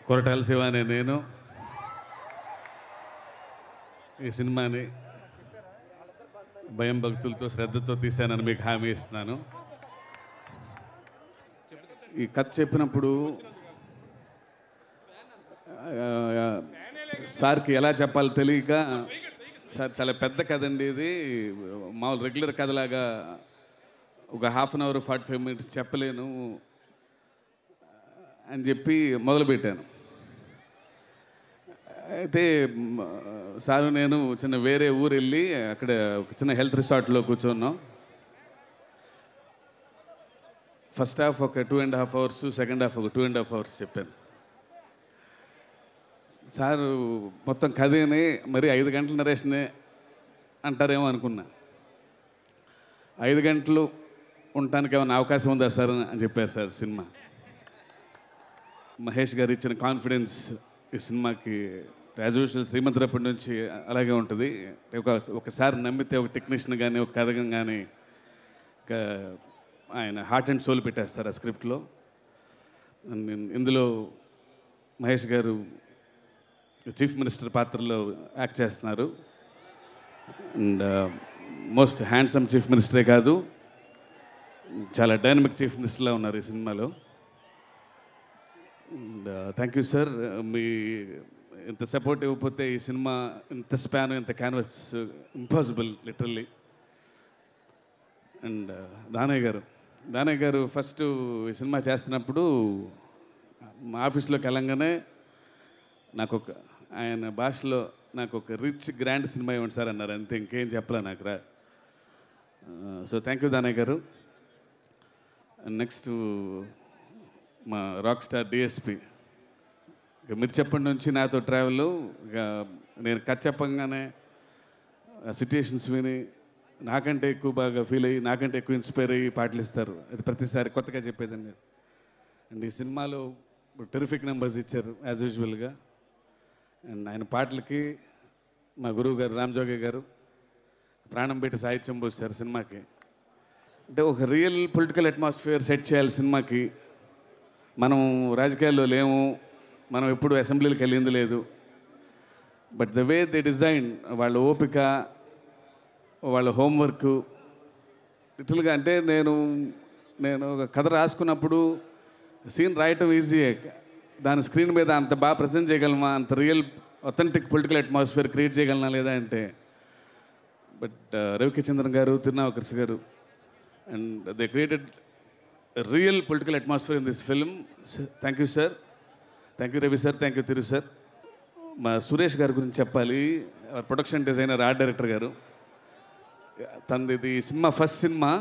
కొరటాల శివ అనే నేను ఈ సినిమాని భయం భక్తులతో శ్రద్ధతో తీశానని మీకు హామీ ఇస్తున్నాను ఈ కథ చెప్పినప్పుడు ఆ, సార్కి ఎలా చెప్పాలో తెలియక సార్ చాలా పెద్ద కథ అండి ఇది మామూలు రెగ్యులర్ కథలాగా ఒక half an hour forty five minutes చెప్పలేను అని చెప్పి మొదలుపెట్టాను అయితే మ్, సారు నేను చిన్న వేరే ఊరు వెళ్ళి అక్కడ ఒక చిన్న హెల్త్ రిసార్ట్లో కూర్చున్నాం ఫస్ట్ హాఫ్ ఒక two and half hours second half ఒక టూ అండ్ హాఫ్ అవర్స్ చెప్పాను సారు మొత్తం కథని మరి ఐదు గంటల నరేషనే అంటారేమో అనుకున్నా ఐదు గంటలు ఉండటానికి ఏమైనా అవకాశం ఉందా సార్ అని చెప్పారు సార్ సినిమా మహేష్ గారు ఇచ్చిన కాన్ఫిడెన్స్ ఈ సినిమాకి యాజ్ యూజువల్ శ్రీమంతరప్పటి నుంచి అలాగే ఉంటుంది ఒక ఒకసారి నమ్మితే ఒక టెక్నీషియన్ కానీ ఒక కథకం కానీ ఒక ఆయన హార్ట్ అండ్ సోల్ పెట్టేస్తారు ఆ స్క్రిప్ట్లో And ఇన్- ఇందులో మహేష్ గారు చీఫ్ మినిస్టర్ పాత్రలో యాక్ట్ చేస్తున్నారు అండ్ మోస్ట్ హ్యాండ్సమ్ చీఫ్ మినిస్టరే కాదు చాలా డైనమిక్ చీఫ్ మినిస్టర్లా ఉన్నారు ఈ సినిమాలో అండ్ థ్యాంక్ యూ సార్ మీ ఇంత సపోర్ట్ ఇవ్వకపోతే ఈ సినిమా ఇంత స్పాన్ ఇంత canvas impossible literally and Danayya garu Danayya గారు ఫస్ట్ ఈ సినిమా చేస్తున్నప్పుడు మా ఆఫీస్లోకి వెళ్ళంగానే నాకు ఒక ఆయన భాషలో నాకు ఒక రిచ్ గ్రాండ్ సినిమా ఇవ్వండి సార్ అన్నారు అంతే ఇంకేం చెప్పలే నాకు రా సో థ్యాంక్ యూ దానయ్య గారు నెక్స్ట్ మా రాక్ స్టార్ డిఎస్పి ఇక మీరు చెప్పండి నుంచి నాతో ట్రావెల్ ఇక నేను కథ చెప్పంగానే సిట్యుయేషన్స్ విని నాకంటే ఎక్కువ బాగా ఫీల్ అయ్యి నాకంటే ఎక్కువ ఇన్స్పైర్ అయ్యి పాటలు ఇస్తారు అది ప్రతిసారి కొత్తగా చెప్పేదండి అండ్ ఈ సినిమాలో టెరిఫిక్ నెంబర్స్ ఇచ్చారు యాజ్ యూజువల్గా అండ్ ఆయన పాటలకి మా గురువు గారు రామ్జోగి గారు ప్రాణం పెట్టి సాహిత్యం పోస్తారు సినిమాకి అంటే ఒక రియల్ పొలిటికల్ అట్మాస్ఫియర్ సెట్ చేయాలి సినిమాకి మనం రాజకీయాల్లో లేము మనం ఎప్పుడు అసెంబ్లీలకు వెళ్ళింది లేదు but the way they design వాళ్ళ ఓపిక వాళ్ళ హోంవర్క్ లిటిల్గా అంటే నేను నేను ఒక కథ రాసుకున్నప్పుడు సీన్ రాయటం ఈజీయే దాని స్క్రీన్ మీద అంత బాగా ప్రజెంట్ చేయగలమా అంత real authentic political atmosphere create చేయగలనా లేదా అంటే బట్ రవికి Chandran garu Thirunavukkarasu garu and they created real political atmosphere in this film thank you sir thank you Ravi sir thank you Thiru sir మా సురేష్ గారి గురించి చెప్పాలి ప్రొడక్షన్ డిజైనర్ ఆర్ట్ డైరెక్టర్ గారు తనది ఇది సినిమా ఫస్ట్ సినిమా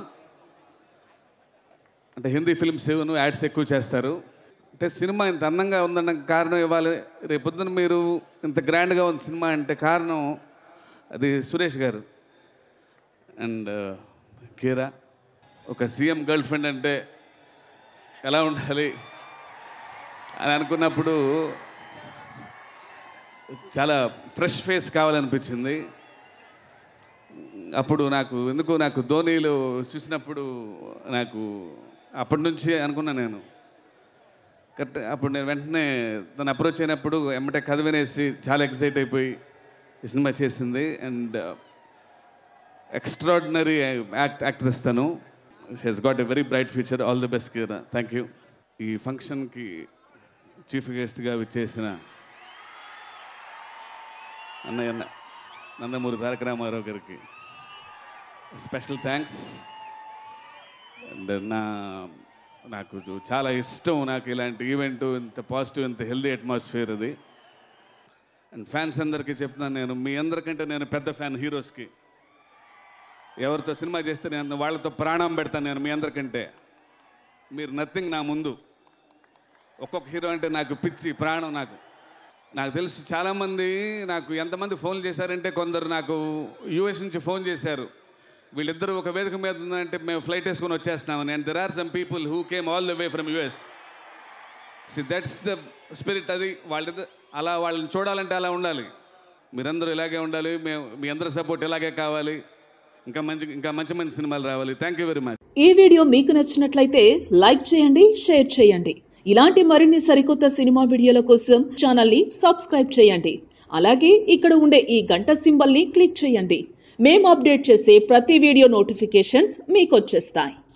అంటే హిందీ ఫిల్మ్స్ ఏవను యాడ్స్ ఎక్కువ చేస్తారు అంటే సినిమా ఇంత అందంగా ఉందన్న కారణం ఇవ్వాలి రేపొద్దున మీరు ఇంత గ్రాండ్గా ఉంది సినిమా అంటే కారణం అది సురేష్ గారు అండ్ కీరా ఒక సీఎం గర్ల్ ఫ్రెండ్ అంటే ఎలా ఉండాలి అని అనుకున్నప్పుడు చాలా ఫ్రెష్ ఫేస్ కావాలనిపించింది అప్పుడు నాకు ఎందుకు నాకు ధోనీలు చూసినప్పుడు నాకు అప్పటి నుంచి అనుకున్నా నేను కరెక్ట్ అప్పుడు నేను వెంటనే తను అప్రోచ్ అయినప్పుడు ఎమ్మటే కథ వినేసి చాలా ఎక్సైట్ అయిపోయి ఈ సినిమా చేసింది అండ్ ఎక్స్ట్రాడినరీ యాక్ట్ యాక్ట్రెస్ తను he's got a very bright future all the best Kira thank you ఈ ఫంక్షన్కి చీఫ్ గెస్ట్గా విచ్చేసిన అన్నయ్య అన్న నందమూరి తారక రామారావు గారికి స్పెషల్ థ్యాంక్స్ అండ్ నా నాకు చూ- చాలా ఇష్టం నాకు ఇలాంటి ఈవెంట్ ఇంత పాజిటివ్ ఇంత హెల్దీ అట్మాస్ఫియర్ అది అండ్ ఫ్యాన్స్ అందరికీ చెప్తున్నాను నేను మీ అందరికంటే నేను పెద్ద ఫ్యాన్ హీరోస్కి ఎవరితో సినిమా చేస్తే నేను వాళ్ళతో ప్రాణం పెడతాను నేను మీ అందరికంటే మీరు నథింగ్ నా ముందు ఒక్కొక్క హీరో అంటే నాకు పిచ్చి ప్రాణం నాకు నాకు తెలుసు చాలామంది నాకు ఎంతమంది ఫోన్ చేశారంటే కొందరు నాకు యూఎస్ నుంచి ఫోన్ చేశారు వీళ్ళిద్దరూ ఒక వేదిక మీద ఉందంటే మేము ఫ్లైట్ వేసుకొని వచ్చేస్తున్నామని and there are some people who came all the way from US see that's the spirit అది వాళ్ళిద్దరు అలా వాళ్ళని చూడాలంటే అలా ఉండాలి మీరందరూ ఇలాగే ఉండాలి మేము మీ అందరి సపోర్ట్ ఇలాగే కావాలి ఇంకా మంచి ఇంకా మంచి మంచి సినిమాలు రావాలి థ్యాంక్ యూ వెరీ మచ్ ఈ వీడియో మీకు నచ్చినట్లయితే లైక్ చేయండి షేర్ చేయండి ఇలాంటి మరిన్ని సరికొత్త సినిమా వీడియోల కోసం ఛానల్ని సబ్స్క్రైబ్ చేయండి అలాగే ఇక్కడ ఉండే ఈ గంట సింబల్ని క్లిక్ చేయండి మేము అప్డేట్ చేసే ప్రతి వీడియో నోటిఫికేషన్స్ మీకు వచ్చేస్తాయి